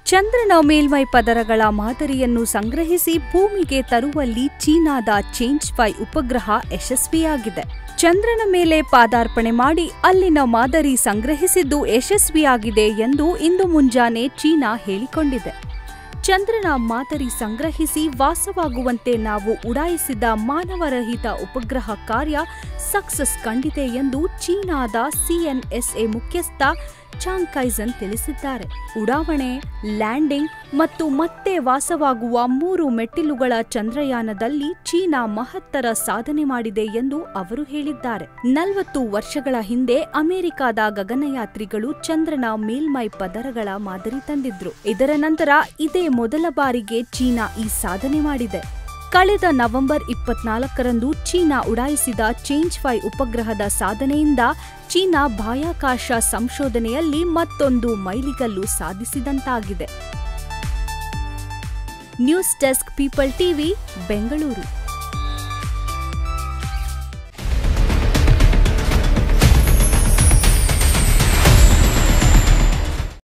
ಚಂದ್ರನ ಮೇಲ್ಮೈ ಪದರಗಳ ಮಾದರಿಯನ್ನು ಸಂಗ್ರಹಿಸಿ ಭೂಮಿಗೆ ತರುವಲ್ಲಿ ಚೀನಾದ ಚೇಂಜ್ ಫೈ ಉಪಗ್ರಹ ಯಶಸ್ವಿಯಾಗಿದೆ ಚಂದ್ರನ ಮೇಲೆ ಪಾದಾರ್ಪಣೆ ಮಾಡಿ ಅಲ್ಲಿನ ಮಾದರಿ ಸಂಗ್ರಹಿಸಿದ್ದು ಯಶಸ್ವಿಯಾಗಿದೆ ಎಂದು ಇಂದು ಮುಂಜಾನೆ ಚೀನಾ ಹೇಳಿಕೊಂಡಿದೆ ಚಂದ್ರನ ಮಾದರಿ ಸಂಗ್ರಹಿಸಿ ವಾಸವಾಗುವಂತೆ ನಾವು ಉಡಾಯಿಸಿದ ಮಾನವರಹಿತ ಉಪಗ್ರಹ ಕಾರ್ಯ ಸಕ್ಸಸ್ ಕಂಡಿದೆ ಎಂದು ಚೀನಾದ ಸಿಎನ್ಎಸ್ಎ ಮುಖ್ಯಸ್ಥ ಚಾಂಗ್ ಕೈಸನ್ ತಿಳಿಸಿದ್ದಾರೆ ಉಡಾವಣೆ ಲ್ಯಾಂಡಿಂಗ್ ಮತ್ತು ಮತ್ತೆ ವಾಸವಾಗುವ ಮೂರು ಮೆಟ್ಟಿಲುಗಳ ಚಂದ್ರಯಾನದಲ್ಲಿ ಚೀನಾ ಮಹತ್ತರ ಸಾಧನೆ ಮಾಡಿದೆ ಎಂದು ಅವರು ಹೇಳಿದ್ದಾರೆ ನಲವತ್ತು ವರ್ಷಗಳ ಹಿಂದೆ ಅಮೆರಿಕದ ಗಗನಯಾತ್ರಿಗಳು ಚಂದ್ರನ ಮೇಲ್ಮೈ ಪದರಗಳ ಮಾದರಿ ತಂದಿದ್ರು ಇದರ ನಂತರ ಇದೇ ಮೊದಲ ಬಾರಿಗೆ ಚೀನಾ ಈ ಸಾಧನೆ ಮಾಡಿದೆ ಕಳೆದ ನವೆಂಬರ್ ಇಪ್ಪತ್ನಾಲ್ಕರಂದು ಚೀನಾ ಉಡಾಯಿಸಿದ ಚೇಂಜ್ ಫೈ ಉಪಗ್ರಹದ ಸಾಧನೆಯಿಂದ ಚೀನಾ ಬಾಹ್ಯಾಕಾಶ ಸಂಶೋಧನೆಯಲ್ಲಿ ಮತ್ತೊಂದು ಮೈಲಿಗಲ್ಲು ಸಾಧಿಸಿದಂತಾಗಿದೆ news desk People TV Bengaluru